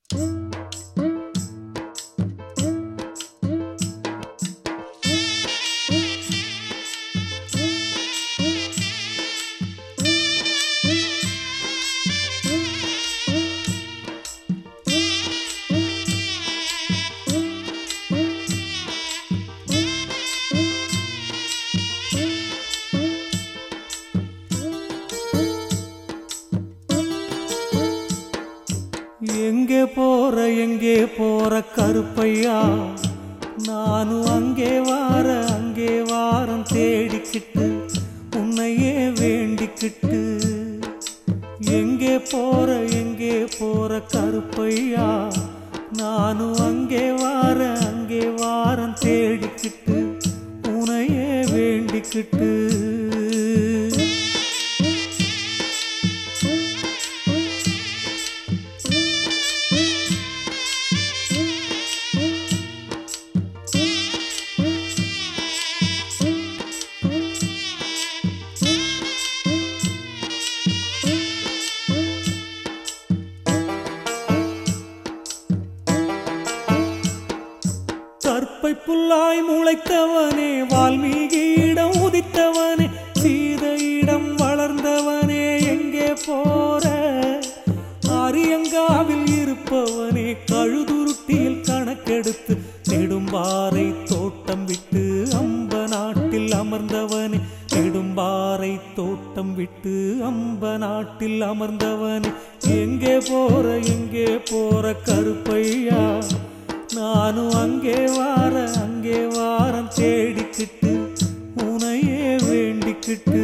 எங்கே போற எங்கே போற கருப்பையா நானும் அங்கே வார அங்கே வாரம் தேடிக்கிட்டு உன்னையே வேண்டிக்கிட்டு எங்கே போற எங்கே போற கருப்பையா நானும் அங்கே வார அங்கே வாரம் தேடிக்கிட்டு உன்னையே வேண்டிக்கிட்டு கற்பை புல்லாய் முளைத்தவனே வால்மீகியிடம் உதித்தவனே சீதையிடம் வளர்ந்தவனே எங்கே போற அரியங்காவில் இருப்பவனே கழுதுருட்டியில் கணக்கெடுத்து நெடும்பாறை தோட்டம் விட்டு அம்ப நாட்டில் அமர்ந்தவனே நெடும்பாறை தோட்டம் விட்டு அம்ப நாட்டில் அமர்ந்தவனே எங்கே போற எங்கே போற கருப்பையா நானும் அங்கே வார அங்கே வாரம் தேடிக்கிட்டு உனையே வேண்டிக்கிட்டு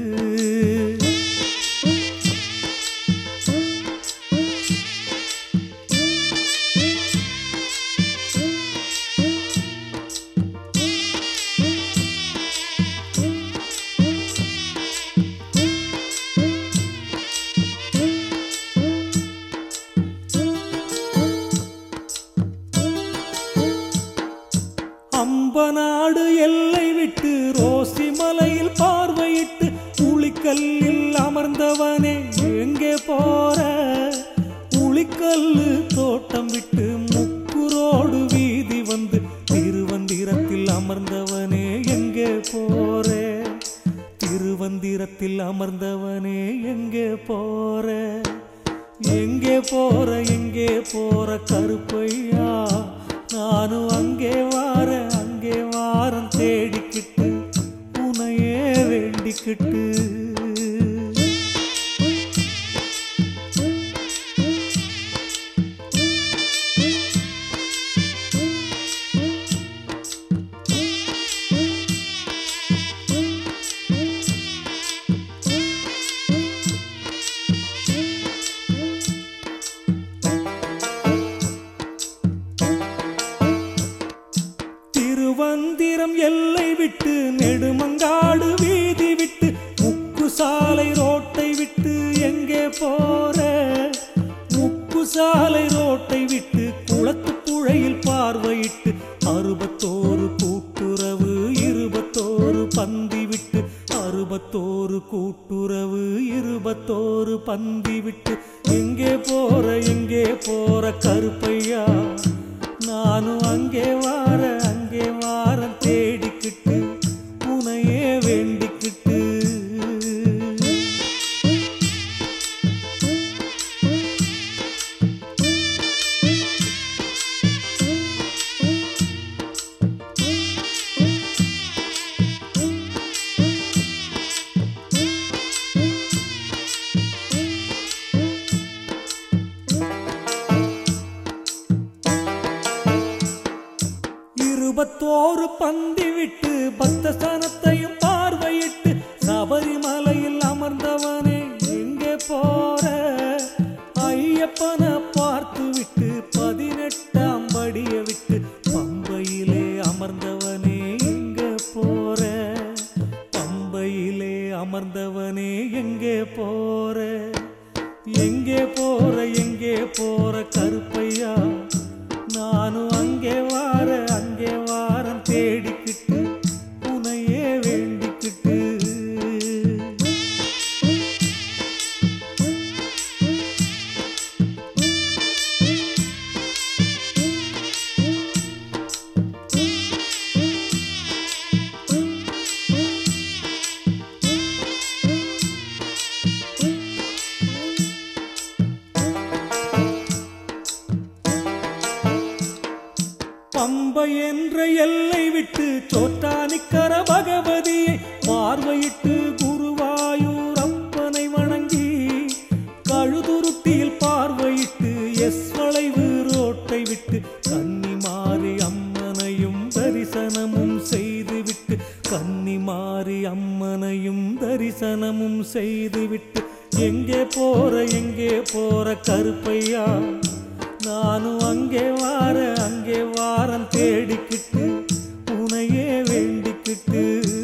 அம்பநாடு எல்லை விட்டு ரோசி மலையில் பார்வையிட்டு உளிக்கல்லில் அமர்ந்தவனே எங்கே போற உளிக்கல்லு தோட்டம் விட்டு முக்குரோடு வீதி வந்து திருவந்திரத்தில் அமர்ந்தவனே எங்கே போறே திருவந்திரத்தில் அமர்ந்தவனே எங்கே போற எங்கே போற எங்கே போற கருப்பையா நானும் அங்கே வார அங்கே வாரம் தேடிக்கிட்டு உனையே வேண்டிக்கிட்டு திருவந்திரம் எல்லை விட்டு நெடுமங்காடு வீதி விட்டு முக்கு சாலை ரோட்டை விட்டு எங்கே போற முக்கு சாலை ரோட்டை விட்டு குளத்து புழையில் பார்வையிட்டு அறுபத்தோரு கூட்டுறவு இருபத்தோரு பந்தி விட்டு அறுபத்தோரு கூட்டுறவு இருபத்தோரு பந்தி விட்டு எங்கே போற எங்கே போற கருப்பையா நானும் அங்கே வார அங்கே வாரம் தேடிக்கிட்டு உனையே வேண்டிக்கிட்டு இருபத்தோரு பந்தி விட்டு பக்த ஸ்தானத்தையும் பார்வையிட்டு சபரிமலையில் அமர்ந்தவனே எங்கே போற ஐயப்பனை பார்த்து விட்டு பதினெட்டாம் படிய விட்டு பம்பையிலே அமர்ந்தவனே எங்கே போற பம்பையிலே அமர்ந்தவனே எங்கே போற எங்கே போற எங்கே போற கருப்பையா நானும் அங்கே வார அங்கே வாரம் தேடிக்கிட்டு உனையே வேண்டிக்கிட்டு பம்பை என்ற எல்லை விட்டு சோட்டானிக்கர பகவதியை பார்வையிட்டு குருவாயூர் அப்பனை வணங்கி கழுதுருட்டியில் பார்வையிட்டு எஸ் வளைவு ரோட்டை விட்டு கன்னிமாரி அம்மனையும் தரிசனமும் செய்துவிட்டு கன்னிமாரி அம்மனையும் தரிசனமும் செய்துவிட்டு எங்கே போற எங்கே போற கருப்பையா நானும் அங்கே வார அங்கே வாரம் தேடிக்கிட்டு உனையே வேண்டிக்கிட்டு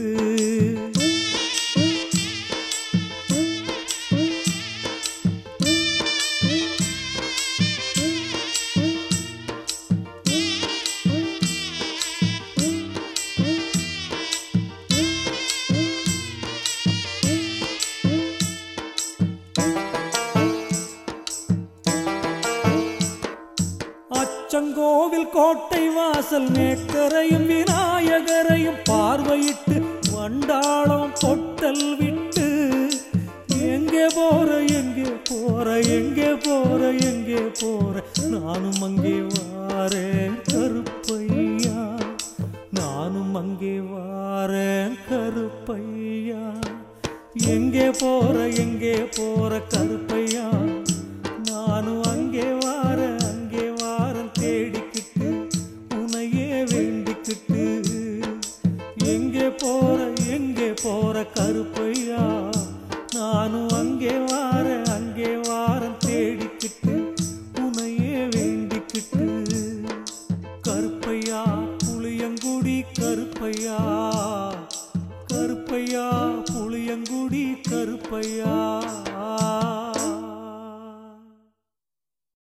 அச்சங்கோவில் கோட்டை வாசல் மேக்கரையும் விநாயகரையும் பார்வையிட்டு வண்டாளம் பொட்டல் விட்டு எங்கே போற எங்கே போற எங்கே போற எங்கே போற நானும் அங்கே வாரேன் கருப்பையா நானும் அங்கே வாரேன் கருப்பையா எங்கே போற எங்கே போற கருப்பையா நானும் அங்கே வார அங்கே வாரம் தேடிக்கிட்டு உன்னையே வேண்டிக்கிட்டு எங்கே போற எங்கே போற கருப்பையா நானும் அங்கே வார அங்கே வாரம் தேடிக்கிட்டு உன்னையே வேண்டிக்கிட்டு கருப்பையா புளியங்குடி கருப்பையா கருப்பையா புளியங்குடி கருப்பையா